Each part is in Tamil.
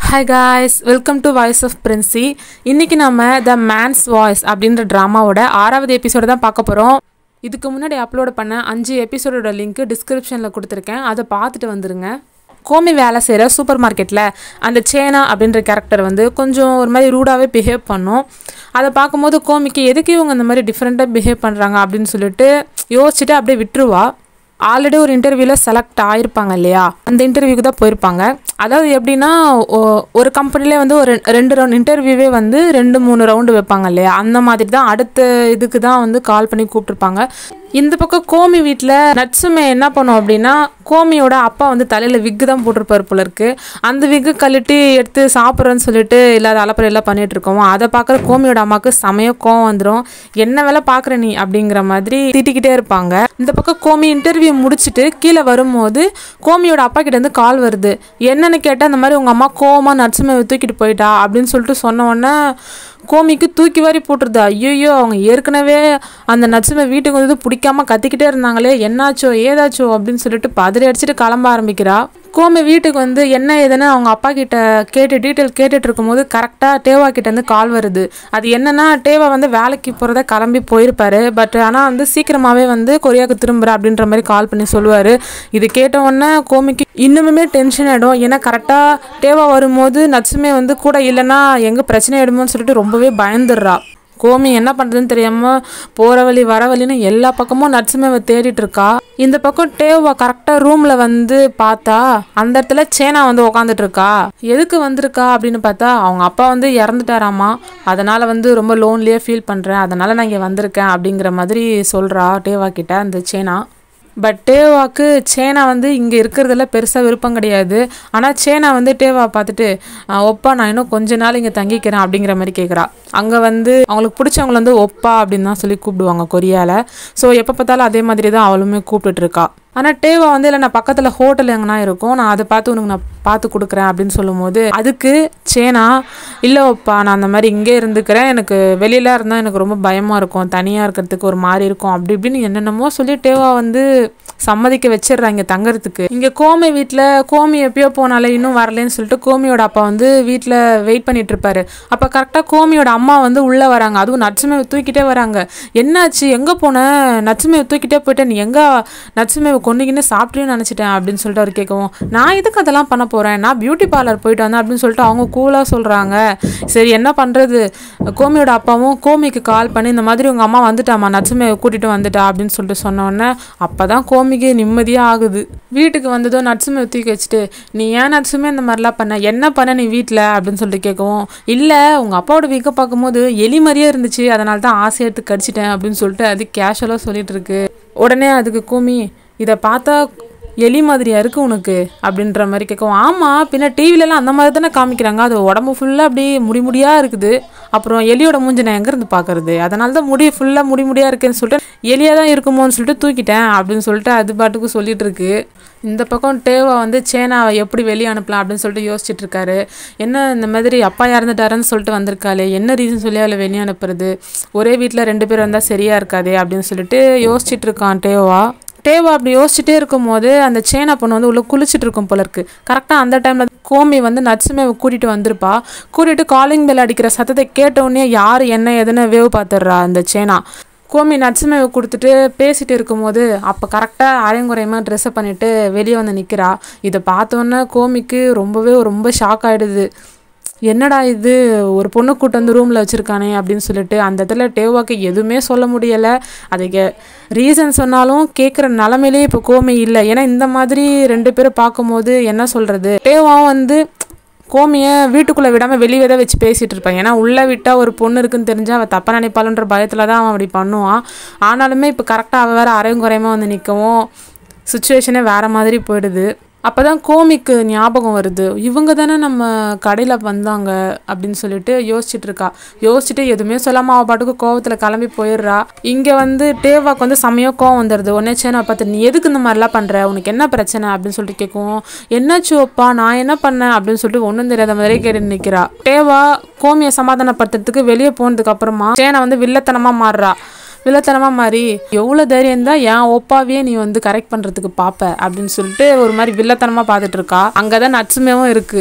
hi guys welcome to voice of Princy இன்னைக்கு நம்ம த மேன்ஸ் வாய்ஸ் அப்படின்ற ட்ராமாவோட ஆறாவது எபிசோடு தான் பார்க்க போகிறோம் இதுக்கு முன்னாடி அப்லோட் பண்ண அஞ்சு எபிசோடோட லிங்க் டிஸ்கிரிப்ஷனில் கொடுத்துருக்கேன் அதை பார்த்துட்டு வந்துருங்க கோமி வேலை செய்கிற சூப்பர் மார்க்கெட்டில் அந்த சேனா அப்படின்ற கேரக்டர் வந்து கொஞ்சம் ஒரு மாதிரி ரூடாகவே பிஹேவ் பண்ணும் அதை பார்க்கும்போது கோமிக்கு எதுக்கு இவங்க இந்த மாதிரி டிஃப்ரெண்ட்டாக பிஹேவ் பண்ணுறாங்க அப்படின்னு சொல்லிட்டு யோசிச்சுட்டு அப்படியே விட்டுருவா ஆல்ரெடி ஒரு இன்டர்வியூவில் செலக்ட் ஆயிருப்பாங்க இல்லையா அந்த இன்டர்வியூக்கு தான் போயிருப்பாங்க அதாவது எப்படின்னா ஒ- ஒரு கம்பெனிலே வந்து ஒரு ரெண்டு ரவுண்ட் இன்டர்வியூவே வந்து ரெண்டு மூணு ரவுண்டு வைப்பாங்க இல்லையா அந்த மாதிரி தான் அடுத்த இதுக்கு தான் வந்து கால் பண்ணி கூப்பிட்ருப்பாங்க இந்த பக்கம் கோமி வீட்டில் நட்சுமே என்ன பண்ணும் அப்படின்னா கோமியோட அப்பா வந்து தலையில் விக்கு தான் போட்டிருப்பாரு போல இருக்கு அந்த விக்கு கழட்டி எடுத்து சாப்பிட்றேன்னு சொல்லிட்டு இல்லாத அலப்பறை எல்லாம் பண்ணிட்டு இருக்கோம் அதை பார்க்குற கோமியோட அம்மாவுக்கு செமைய கோவம் வந்துடும் என்ன வேலை பார்க்குற நீ அப்படிங்கிற மாதிரி திட்டிக்கிட்டே இருப்பாங்க இந்த பக்கம் கோமி இன்டர்வியூ முடிச்சுட்டு கீழே வரும்போது கோமியோட அப்பா கிட்ட இருந்து கால் வருது என்னன்னு கேட்டால் இந்த மாதிரி உங்கள் அம்மா கோவமா நட்சுமே தூக்கிட்டு போயிட்டா அப்படின்னு சொல்லிட்டு சொன்ன உடனே கோமிக்கு தூக்கி வாரி போட்டுருது ஐயோ அவங்க ஏற்கனவே அந்த நட்சுமை வீட்டுக்கு வந்து பிடிக்காம கத்திக்கிட்டே இருந்தாங்களே என்னாச்சோ ஏதாச்சோ அப்படின்னு சொல்லிட்டு பதறி அடிச்சுட்டு கிளம்ப ஆரம்பிக்கிறா கோமி வீட்டுக்கு வந்து என்ன ஏதுன்னு அவங்க அப்பா கிட்ட கேட்டு டீட்டெயில் கேட்டுட்டு இருக்கும்போது கரெக்டாக டேவா கிட்ட இருந்து கால் வருது அது என்னன்னா டேவா வந்து வேலைக்கு போகிறத கிளம்பி போயிருப்பாரு பட் ஆனால் வந்து சீக்கிரமாகவே வந்து கொரியாவுக்கு திரும்புற அப்படின்ற மாதிரி கால் பண்ணி சொல்லுவார் இது கேட்ட உடனே கோமிக்கு இன்னுமே டென்ஷன் ஆகிடும் ஏன்னா கரெக்டாக டேவா வரும்போது நட்சுமே வந்து கூட இல்லைன்னா எங்கே பிரச்சனை ஆயிடுமோன்னு சொல்லிட்டு ரொம்பவே பயந்துடுறா கோமி என்ன பண்ணுறதுன்னு தெரியாமல் போகிற வழி வர வழின்னு எல்லா பக்கமும் நட்சுமேவை தேடிட்டு இருக்கா இந்த பக்கம் டேவா கரெக்டாக ரூமில் வந்து பார்த்தா அந்த இடத்துல சேனா வந்து உக்காந்துட்டு இருக்கா எதுக்கு வந்திருக்கா அப்படின்னு பார்த்தா அவங்க அப்பா வந்து இறந்துட்டாராமா அதனால் வந்து ரொம்ப லோன்லியாக ஃபீல் பண்ணுறேன் அதனால் நான் இங்கே வந்திருக்கேன் அப்படிங்கிற மாதிரி சொல்கிறா டேவா கிட்ட அந்த சேனா பட் டேவாக்கு சேனா வந்து இங்கே இருக்கிறதுல பெருசாக விருப்பம் கிடையாது ஆனால் சேனா வந்து டேவா பார்த்துட்டு "ஆ, ஒப்பா நான் இன்னும் கொஞ்ச நாள் இங்கே தங்கிக்கிறேன் அப்படிங்கிற மாதிரி கேட்குறா அங்கே வந்து அவங்களுக்கு பிடிச்சவங்கள வந்து ஒப்பா அப்படின்னு தான் சொல்லி கூப்பிடுவாங்க கொரியாவில் ஸோ எப்போ பார்த்தாலும் அதே மாதிரி தான் அவளுமே கூப்பிட்டுட்டு இருக்கா ஆனால் டேவா வந்து இல்லை நான் பக்கத்தில் ஹோட்டல் எங்கன்னா இருக்கும் நான் அதை பார்த்து உனக்கு நான் பார்த்து கொடுக்குறேன் அப்படின்னு சொல்லும்போது அதுக்கு சேனா இல்லை ஒப்பா நான் அந்த மாதிரி இங்கே இருந்துக்கிறேன் எனக்கு வெளியில இருந்தால் எனக்கு ரொம்ப பயமாக இருக்கும் தனியாக இருக்கிறதுக்கு ஒரு மாதிரி இருக்கும் அப்படி இப்படின்னு என்னென்னமோ சொல்லி டேவா வந்து சம்மதிக்க வச்சிடுறாங்க தங்கறதுக்கு இங்கே கோமி வீட்டில் கோமி எப்பயோ போனாலே இன்னும் வரலன்னு சொல்லிட்டு கோமியோட அப்பா வந்து வீட்டில் வெயிட் பண்ணிட்டு இருப்பாரு அப்போ கரெக்டாக கோமியோட அம்மா வந்து உள்ளே வராங்க அதுவும் நட்சுமேவை தூக்கிட்டே வராங்க என்னாச்சு எங்கே போன நட்சுமேவை தூக்கிட்டே போயிட்டேன் நீ எங்கே நட்சுமேவை கொண்டுக்கின்னு சாப்பிட்டேன்னு நினச்சிட்டேன் அப்படின்னு சொல்லிட்டு அவர் கேட்கவும் நான் எதுக்கு அதெல்லாம் பண்ண போகிறேன் நான் பியூட்டி பார்லர் போயிட்டு வந்தேன் அப்படின்னு சொல்லிட்டு அவங்க கூலாக சொல்கிறாங்க சரி என்ன பண்ணுறது கோமியோட அப்பாவும் கோமிக்கு கால் பண்ணி இந்த மாதிரி உங்கள் அம்மா வந்துட்டாமா நட்சுமேவை கூட்டிகிட்டு வந்துட்டா அப்படின்னு சொல்லிட்டு சொன்ன உடனே அப்போ தான் கோமிக்கு நிம்மதியாக ஆகுது வீட்டுக்கு வந்ததும் நட்சுமே தூக்கி வச்சுட்டு நீ ஏன் நட்சுமே இந்த மாதிரிலாம் பண்ண என்ன பண்ண நீ வீட்டில் அப்படின்னு சொல்லிட்டு கேட்கவும் இல்லை உங்கள் அப்பாவோட வீக்கை பார்க்கும்போது எலி மாதிரியே இருந்துச்சு அதனால தான் ஆசை எடுத்து கடிச்சிட்டேன் அப்படின்னு சொல்லிட்டு அது கேஷுவலாக சொல்லிட்டு இருக்கு உடனே அதுக்கு கோமி இதை பார்த்தா எலி மாதிரியா இருக்கு உனக்கு அப்படின்ற மாதிரி கேட்கவும் ஆமாம் பின்ன டிவிலலாம் அந்த மாதிரி தானே காமிக்கிறாங்க அது உடம்பு ஃபுல்லாக அப்படியே முடி முடியாக இருக்குது அப்புறம் எலியோட மூஞ்சி நான் எங்கேருந்து பார்க்கறது அதனால தான் முடி ஃபுல்லாக முடி முடியாக இருக்குன்னு சொல்லிட்டு எலியாக தான் இருக்குமோன்னு சொல்லிட்டு தூக்கிட்டேன் அப்படின்னு சொல்லிட்டு அது பாட்டுக்கு சொல்லிட்டு இருக்கு இந்த பக்கம் டேவா வந்து சேனாவை எப்படி வெளியே அனுப்பலாம் அப்படின்னு சொல்லிட்டு யோசிச்சுட்டு இருக்காரு என்ன இந்த மாதிரி அப்பா இறந்துட்டாருன்னு சொல்லிட்டு வந்திருக்காளே என்ன ரீசன் சொல்லி அவளை வெளியே அனுப்புறது ஒரே வீட்டில் ரெண்டு பேர் வந்தால் சரியா இருக்காதே அப்படின்னு சொல்லிட்டு யோசிச்சுட்டு இருக்கான் டேவா டேவா அப்படி யோசிச்சுட்டே இருக்கும்போது அந்த சேனா பொண்ணு வந்து உள்ள குளிச்சுட்டு இருக்கும் போல இருக்கு கரெக்டாக அந்த டைமில் கோமி வந்து நட்சுமே கூட்டிட்டு வந்திருப்பா கூட்டிட்டு காலிங் பெல் அடிக்கிற சத்தத்தை கேட்ட உடனே யார் என்ன எதுன்னு வேவு பார்த்துடுறா அந்த சேனா கோமி நட்சுமேவை கொடுத்துட்டு பேசிட்டு இருக்கும்போது அப்போ கரெக்டாக அரைங்குறையமாக ட்ரெஸ்ஸை பண்ணிட்டு வெளியே வந்து நிற்கிறா இதை பார்த்தோன்னே கோமிக்கு ரொம்பவே ரொம்ப ஷாக் ஆயிடுது என்னடா இது ஒரு பொண்ணு கூட்டு வந்து ரூமில் வச்சுருக்கானே அப்படின்னு சொல்லிட்டு அந்த இடத்துல டேவாக்கு எதுவுமே சொல்ல முடியலை அதுக்கு ரீசன் சொன்னாலும் கேட்குற நிலமையிலே இப்போ கோமி இல்லை ஏன்னா இந்த மாதிரி ரெண்டு பேரும் பார்க்கும்போது என்ன சொல்கிறது டேவாவும் வந்து கோமியை வீட்டுக்குள்ளே விடாமல் வெளியே தான் வச்சு பேசிகிட்டு இருப்பான் ஏன்னா உள்ளே விட்டால் ஒரு பொண்ணு இருக்குன்னு தெரிஞ்சா அவள் தப்பாக நினைப்பாளுன்ற பயத்தில் தான் அவன் அப்படி பண்ணுவான் ஆனாலுமே இப்போ கரெக்டாக அவள் வேறு அரையும் குறையமாக வந்து நிற்கவும் சுச்சுவேஷனே வேறு மாதிரி போயிடுது அப்போ தான் கோமிக்கு ஞாபகம் வருது இவங்க தானே நம்ம கடையில் வந்தாங்க அப்படின்னு சொல்லிட்டு யோசிச்சுட்டு இருக்கா யோசிச்சுட்டு எதுவுமே சொல்லாமல் அவள் பாட்டுக்கு கோவத்தில் கிளம்பி போயிடுறா இங்கே வந்து டேவாக்கு வந்து செம்மையாக கோவம் வந்துடுது உடனே சேனா பார்த்து நீ எதுக்கு இந்த மாதிரிலாம் பண்ணுற உனக்கு என்ன பிரச்சனை அப்படின்னு சொல்லிட்டு கேட்கும் என்னாச்சு அப்பா நான் என்ன பண்ணேன் அப்படின்னு சொல்லிட்டு ஒன்றும் தெரியாத மாதிரியே கேட்டு நிற்கிறா டேவா கோமியை சமாதானப்படுத்துறதுக்கு வெளியே போனதுக்கு அப்புறமா சேனா வந்து வில்லத்தனமாக மாறுறா வில்லத்தனமாக மாறி எவ்வளோ தைரியம் தான் என் ஒப்பாவே நீ வந்து கரெக்ட் பண்ணுறதுக்கு பார்ப்ப அப்படின்னு சொல்லிட்டு ஒரு மாதிரி வில்லத்தனமாக பார்த்துட்டு இருக்கா அங்கே தான் நட்சுமேவும் இருக்குது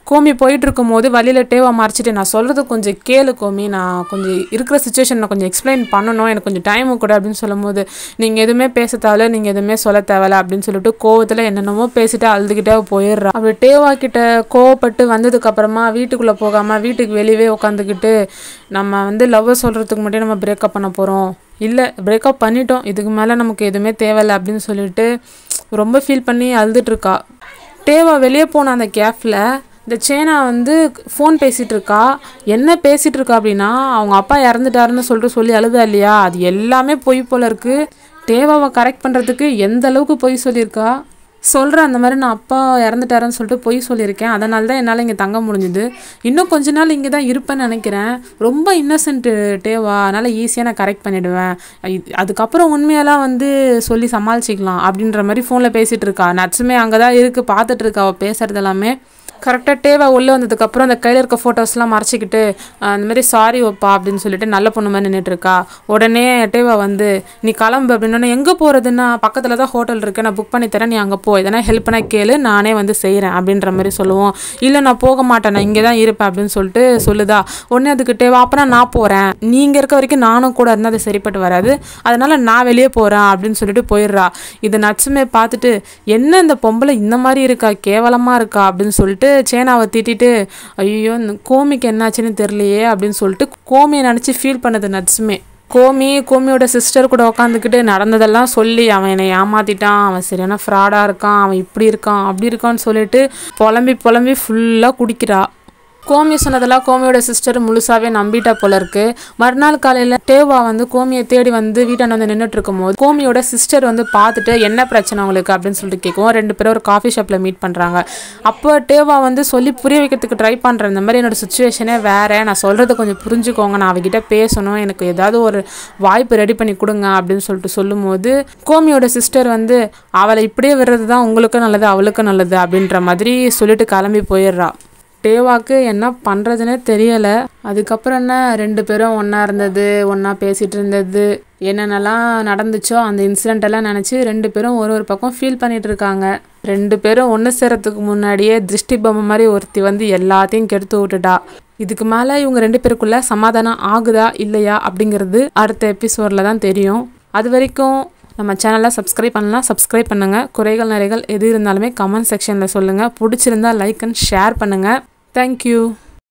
கோமி போயிட்டு இருக்கும்போது வழியில் டேவா மறைச்சிட்டு நான் சொல்கிறது கொஞ்சம் கேளு கோமி நான் கொஞ்சம் இருக்கிற சுச்சுவேஷன் நான் கொஞ்சம் எக்ஸ்பிளைன் பண்ணணும் எனக்கு கொஞ்சம் டைம் கூட அப்படின்னு சொல்லும்போது நீங்கள் எதுவுமே பேச தேவையில்ல நீங்கள் எதுவுமே சொல்ல தேவையில்ல அப்படின்னு சொல்லிட்டு கோவத்தில் என்னென்னமோ பேசிட்டு அழுதுகிட்டே போயிடுறா அப்படி டேவா கிட்ட கோவப்பட்டு வந்ததுக்கப்புறமா வீட்டுக்குள்ளே போகாமல் வீட்டுக்கு வெளியவே உட்காந்துக்கிட்டு நம்ம வந்து லவ் சொல்கிறதுக்கு மட்டும் நம்ம பிரேக்கப் பண்ண போகிறோம் இல்லை பிரேக்கப் பண்ணிட்டோம் இதுக்கு மேலே நமக்கு எதுவுமே தேவையில்லை அப்படின்னு சொல்லிட்டு ரொம்ப ஃபீல் பண்ணி அழுதுட்டு இருக்கா டேவா வெளியே போன அந்த கேஃபில் இந்த சேனா வந்து ஃபோன் பேசிகிட்டு இருக்கா என்ன பேசிகிட்டு இருக்கா அப்படின்னா அவங்க அப்பா இறந்துட்டாருன்னு சொல்லிட்டு சொல்லி அழுதா இல்லையா அது எல்லாமே பொய் போல இருக்குது தேவாவை கரெக்ட் பண்ணுறதுக்கு எந்த அளவுக்கு பொய் சொல்லியிருக்கா சொல்கிறேன் அந்த மாதிரி நான் அப்பா இறந்துட்டாருன்னு சொல்லிட்டு பொய் சொல்லியிருக்கேன் அதனால தான் என்னால் இங்கே தங்க முடிஞ்சுது இன்னும் கொஞ்ச நாள் இங்கே தான் இருப்பேன்னு நினைக்கிறேன் ரொம்ப இன்னசென்ட்டு டேவா அதனால் ஈஸியாக நான் கரெக்ட் பண்ணிவிடுவேன் இது- அதுக்கப்புறம் உண்மையெல்லாம் வந்து சொல்லி சமாளிச்சிக்கலாம் அப்படின்ற மாதிரி ஃபோனில் பேசிகிட்டு இருக்கா நட்ஸுமே அங்கே தான் இருக்குது பார்த்துட்டு இருக்கா அவள் பேசுகிறது எல்லாமே கரெக்டாக டேவா உள்ளே வந்ததுக்கப்புறம் அந்த கையில் இருக்க ஃபோட்டோஸ்லாம் மறைச்சிக்கிட்டு அஹ், இந்த மாதிரி சாரி ஓப்பா அப்படின்னு சொல்லிட்டு நல்ல பொண்ணு மாதிரி நின்றுட்டு இருக்கா உடனே டேவா வந்து நீ கிளம்பு அப்படின்னா எங்கே போகிறதுன்னா பக்கத்தில் தான் ஹோட்டல் இருக்கு நான் புக் பண்ணி தரேன் நீ அங்கே போ எதனா ஹெல்ப்னா கேளு நானே வந்து செய்கிறேன் அப்படின்ற மாதிரி சொல்லுவோம் இல்லை நான் போக மாட்டேன் நான் இங்கே தான் இருப்பேன் அப்படின்னு சொல்லிட்டு சொல்லுதா உடனே அதுக்கு டேவா அப்புறம் நான் போகிறேன் நீங்கள் இருக்க வரைக்கும் நானும் கூட இருந்தால் அது சரிப்பட்டு வராது அதனால நான் வெளியே போகிறேன் அப்படின்னு சொல்லிட்டு போயிடுறா இது நட்ஸுமே பார்த்துட்டு என்ன இந்த பொம்பளை இந்த மாதிரி இருக்கா கேவலமாக இருக்கா அப்படின்னு சொல்லிட்டு சேனாவை திட்டிட்டு ஐயோ இந்த கோமிக்கு என்னாச்சுன்னு தெரியலையே அப்படின்னு சொல்லிட்டு கோமியை நினச்சி ஃபீல் பண்ணது நட்ஸுமே கோமி கோமியோட சிஸ்டர் கூட உட்காந்துக்கிட்டு நடந்ததெல்லாம் சொல்லி அவன் என்னை ஏமாத்திட்டான் அவன் சரியான ஃப்ராடாக இருக்கான் அவன் இப்படி இருக்கான் அப்படி இருக்கான்னு சொல்லிட்டு புலம்பி புலம்பி ஃபுல்லாக குடிக்கிறா கோமி சொன்னதெல்லாம் கோமியோட சிஸ்டர் முழுசாவே நம்பிட்டா போல இருக்கு மறுநாள் காலையில் டேவா வந்து கோமியை தேடி வந்து வீட்டாண்ட வந்து நின்றுட்டு இருக்கும்போது கோமியோட சிஸ்டர் வந்து பார்த்துட்டு என்ன பிரச்சனை உங்களுக்கு அப்படின்னு சொல்லிட்டு கேட்கவும் ரெண்டு பேரும் ஒரு காஃபி ஷாப்பில் மீட் பண்ணுறாங்க அப்போ டேவா வந்து சொல்லி புரிய வைக்கிறதுக்கு ட்ரை பண்ணுறேன் இந்த மாதிரி என்னோட சுச்சுவேஷனே வேற நான் சொல்கிறத கொஞ்சம் புரிஞ்சுக்கோங்க நான் அவகிட்ட பேசணும் எனக்கு ஏதாவது ஒரு வாய்ப்பு ரெடி பண்ணி கொடுங்க அப்படின்னு சொல்லிட்டு சொல்லும்போது கோமியோட சிஸ்டர் வந்து அவளை இப்படியே விடுறது தான் உங்களுக்கும் நல்லது அவளுக்கும் நல்லது அப்படின்ற மாதிரி சொல்லிட்டு கிளம்பி போயிடுறா டேவாக்கு என்ன பண்ணுறதுனே தெரியலை அதுக்கப்புறம் என்ன ரெண்டு பேரும் ஒன்றா இருந்தது ஒன்றா பேசிகிட்டு இருந்தது என்னென்னலாம் நடந்துச்சோ அந்த இன்சிடெண்ட் எல்லாம் நினச்சி ரெண்டு பேரும் ஒரு ஒரு பக்கம் ஃபீல் பண்ணிட்டு இருக்காங்க ரெண்டு பேரும் ஒன்று சேரத்துக்கு முன்னாடியே திருஷ்டி பொம்மை மாதிரி ஒருத்தி வந்து எல்லாத்தையும் கெடுத்து விட்டுட்டா இதுக்கு மேலே இவங்க ரெண்டு பேருக்குள்ள சமாதானம் ஆகுதா இல்லையா அப்படிங்கிறது அடுத்த எபிசோடில் தான் தெரியும் அது வரைக்கும் நம்ம சேனலை சப்ஸ்கிரைப் பண்ணலாம் சப்ஸ்கிரைப் பண்ணுங்கள் குறைகள் நிறைகள் எது இருந்தாலுமே கமெண்ட் செக்ஷனில் சொல்லுங்கள் பிடிச்சிருந்தா லைக் அண்ட் ஷேர் பண்ணுங்கள் தேங்க்யூ